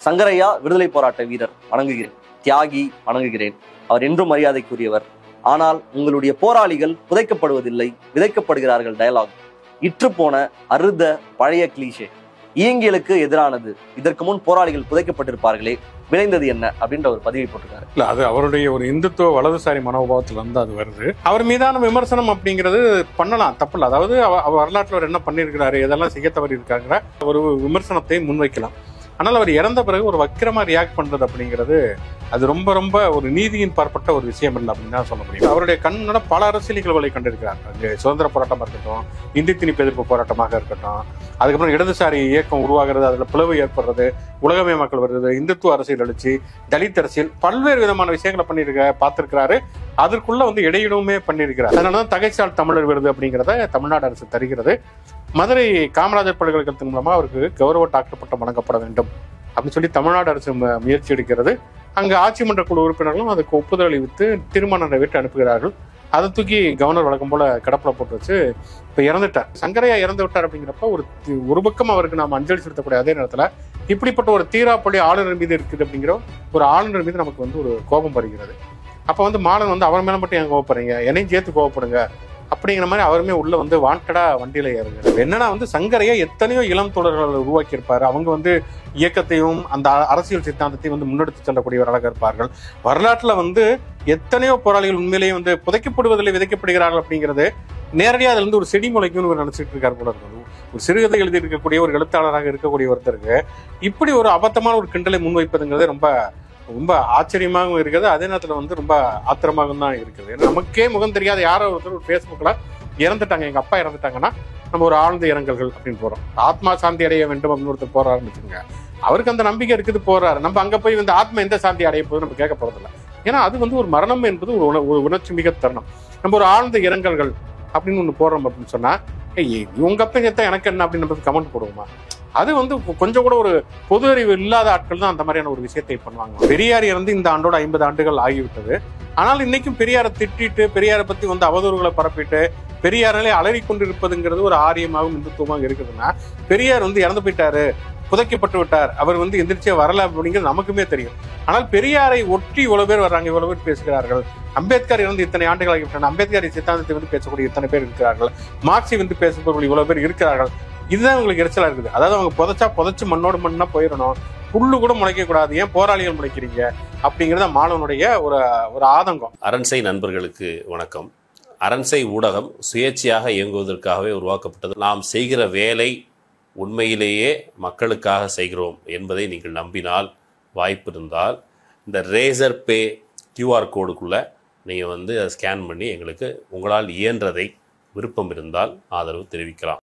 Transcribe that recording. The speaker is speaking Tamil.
சங்கரையா விடுதலை போராட்ட வீரர் வணங்குகிறேன் தியாகி வணங்குகிறேன் அவர் என்றும் மரியாதைக்குரியவர் ஆனால் உங்களுடைய போராளிகள் புதைக்கப்படுவதில்லை விதைக்கப்படுகிறார்கள் டயலாக் இற்று போன அறுத பழைய கிளீஷே இயங்கியலுக்கு எதிரானது இதற்கு முன் போராளிகள் புதைக்கப்பட்டிருப்பார்களே விளைந்தது என்ன அப்படின்ற ஒரு பதிவை போட்டிருக்காரு இல்ல அது அவருடைய ஒரு இந்துத்துவ வலதுசாரி மனோபாவத்துல இருந்து அது வருது அவர் மீதான விமர்சனம் அப்படிங்கிறது பண்ணலாம் தப்பு இல்லை அதாவது அவ அவர் வரலாற்றுல அவர் என்ன பண்ணியிருக்கிறாரு எதெல்லாம் செய்ய தவறி இருக்காங்கிற ஒரு விமர்சனத்தை முன்வைக்கலாம் ஆனால் அவர் இறந்த பிறகு ஒரு வக்கிரமா ரியாக்ட் பண்றது அப்படிங்கிறது அது ரொம்ப ரொம்ப ஒரு நீதியின் பார்ப்பட்ட ஒரு விஷயம் இல்லை அப்படின்னு தான் சொல்ல முடியும் அவருடைய கண்ணோட பல அரசியல் நிகழ்வுகளை கண்டிருக்கிறார் அது சுதந்திர போராட்டமா இருக்கட்டும் இந்தி திணிப்பு எதிர்ப்பு போராட்டமாக இருக்கட்டும் அதுக்கப்புறம் இடதுசாரி இயக்கம் உருவாகிறது அதுல பிளவு ஏற்படுறது உலகமயமாக்கல் வருது இந்துத்துவ அரசியல் எழுச்சி தலித் அரசியல் பல்வேறு விதமான விஷயங்களை பண்ணிருக்க பார்த்திருக்கிறாரு அதற்குள்ள வந்து இடையிடவுமே பண்ணியிருக்கிறார் அதனாலதான் தகைசால் தமிழர் விருது அப்படிங்கிறத தமிழ்நாடு அரசு தருகிறது மதுரை காமராஜர் பல்கலைக்கழகத்தின் மூலமா அவருக்கு கௌரவ டாக்டர் பட்டம் வழங்கப்பட வேண்டும் அப்படின்னு சொல்லி தமிழ்நாடு அரசு மு- முயற்சி எடுக்கிறது அங்க ஆட்சி மன்ற குழு உறுப்பினர்களும் அதுக்கு ஒப்புதல் அளித்து திருமணம் நிறைவேற்றி அனுப்புகிறார்கள் அதை தூக்கி கவர்னர் வழக்கம் போல கடப்புல போட்டு வச்சு இப்ப இறந்துட்டார் சங்கரையா இறந்து விட்டார் அப்படிங்கிறப்ப ஒரு தி- ஒரு பக்கம் அவருக்கு நாம் அஞ்சலி செலுத்தக்கூடிய அதே நேரத்துல இப்படிப்பட்ட ஒரு தீராப்பள்ளி ஆளுநர் மீது இருக்குது அப்படிங்கிற ஒரு ஆளுநர் மீது நமக்கு வந்து ஒரு கோபம் வருகிறது அப்ப வந்து மாலன் வந்து அவர் மேல மட்டும் ஏன் கோவப்படுறீங்க என்னையும் சேர்த்து கோவப்படுங்க அப்படிங்கிற மாதிரி அவருமே உள்ள வந்து வாண்டடா வண்டியில ஏறுங்க என்னன்னா வந்து சங்கரையா எத்தனையோ இளம் தொடர்கள் உருவாக்கி இருப்பாரு அவங்க வந்து இயக்கத்தையும் அந்த அ- அரசியல் சித்தாந்தத்தையும் வந்து முன்னெடுத்து செல்லக்கூடியவர்களாக இருப்பார்கள் வரலாற்றுல வந்து எத்தனையோ போராளிகள் உண்மையிலேயே வந்து புதைக்கப்படுவதில்லை விதைக்கப்படுகிறார்கள் அப்படிங்கிறது நேரடியாக அதுல இருந்து ஒரு செடி முளைக்கும்னு இவர் நினைச்சிட்டு இருக்காரு போல இருக்கும் ஒரு சிறுகதை எழுதி இருக்கக்கூடிய ஒரு எழுத்தாளராக இருக்கக்கூடிய ஒருத்தருக்கு இப்படி ஒரு அபத்தமான ஒரு கிண்டலை முன்வைப்பதுங்கிறது ரொம்ப ரொம்ப ஆச்சரியமாகவும் இருக்குது அதே நேரத்துல வந்து ரொம்ப ஆத்திரமாகவும் தான் இருக்குது ஏன்னா நமக்கே முகம் தெரியாத யாரோ ஒருத்தர் ஒரு ஃபேஸ்புக்கில் இறந்துட்டாங்க எங்க அப்பா இறந்துட்டாங்கன்னா நம்ம ஒரு ஆழ்ந்த இரங்கல்கள் அப்படின்னு போறோம் ஆத்மா சாந்தி அடைய வேண்டும் அப்படின்னு ஒருத்தர் போறாருன்னு வச்சுக்கோங்க அவருக்கு அந்த நம்பிக்கை இருக்குது போறாரு நம்ம அங்க போய் வந்து ஆத்மா எந்த சாந்தி அடைய போகுது நம்ம கேட்க போறதில்ல ஏன்னா அது வந்து ஒரு மரணம் என்பது ஒரு உண- ஒரு உணர்ச்சி மிக தருணம் நம்ம ஒரு ஆழ்ந்த இரங்கல்கள் அப்படின்னு ஒன்று போடுறோம் அப்படின்னு சொன்னா ஏய் உங்க அப்பா செத்தா எனக்கு என்ன அப்படின்னு நம்ம கமெண்ட் போடுவோமா அது வந்து கொ- கொஞ்சம் கூட ஒரு பொது அறிவு இல்லாத ஆட்கள் தான் அந்த மாதிரியான ஒரு விஷயத்தை பண்ணுவாங்க பெரியார் இறந்து இந்த ஆண்டோட ஐம்பது ஆண்டுகள் ஆகிவிட்டது ஆனால் இன்னைக்கும் பெரியாரை திட்டிட்டு பெரியாரை பத்தி வந்து அவதூறுகளை பரப்பிட்டு பெரியாராலே அலறி கொண்டிருப்பதுங்கிறது ஒரு ஆரியமாகவும் இந்துத்துவமாக இருக்குதுன்னா பெரியார் வந்து இறந்து போயிட்டாரு புதைக்கப்பட்டு விட்டார் அவர் வந்து எந்திரிச்சே வரல அப்படிங்கிறது நமக்குமே தெரியும் ஆனால் பெரியாரை ஒட்டி இவ்வளவு பேர் வர்றாங்க இவ்வளவு பேர் பேசுகிறார்கள் அம்பேத்கர் இறந்து இத்தனை ஆண்டுகள் ஆகிவிட்டன அம்பேத்கர் சித்தாந்தத்தை வந்து பேசக்கூடிய இத்தனை பேர் இருக்கிறார்கள் மார்க்சி வந்து பேசுபவர்கள் இவ்வளவு பேர் இருக்கிறார்கள் இதுதான் உங்களுக்கு எரிச்சலா இருக்குது அதாவது அவங்க புதைச்சா புதைச்சு மண்ணோடு மண்ணா போயிடணும் புல்லு கூட முளைக்க கூடாது ஏன் போராளிகள் முளைக்கிறீங்க அப்படிங்கறத மாணவனுடைய ஒரு ஒரு ஆதங்கம் அரண்சை நண்பர்களுக்கு வணக்கம் அரண்சை ஊடகம் சுயேட்சையாக இயங்குவதற்காகவே உருவாக்கப்பட்டது நாம் செய்கிற வேலை உண்மையிலேயே மக்களுக்காக செய்கிறோம் என்பதை நீங்கள் நம்பினால் வாய்ப்பு இருந்தால் இந்த ரேசர் பே கியூஆர் கோடுக்குள்ளே நீங்கள் வந்து அதை ஸ்கேன் பண்ணி எங்களுக்கு உங்களால் இயன்றதை விருப்பம் இருந்தால் ஆதரவு தெரிவிக்கலாம்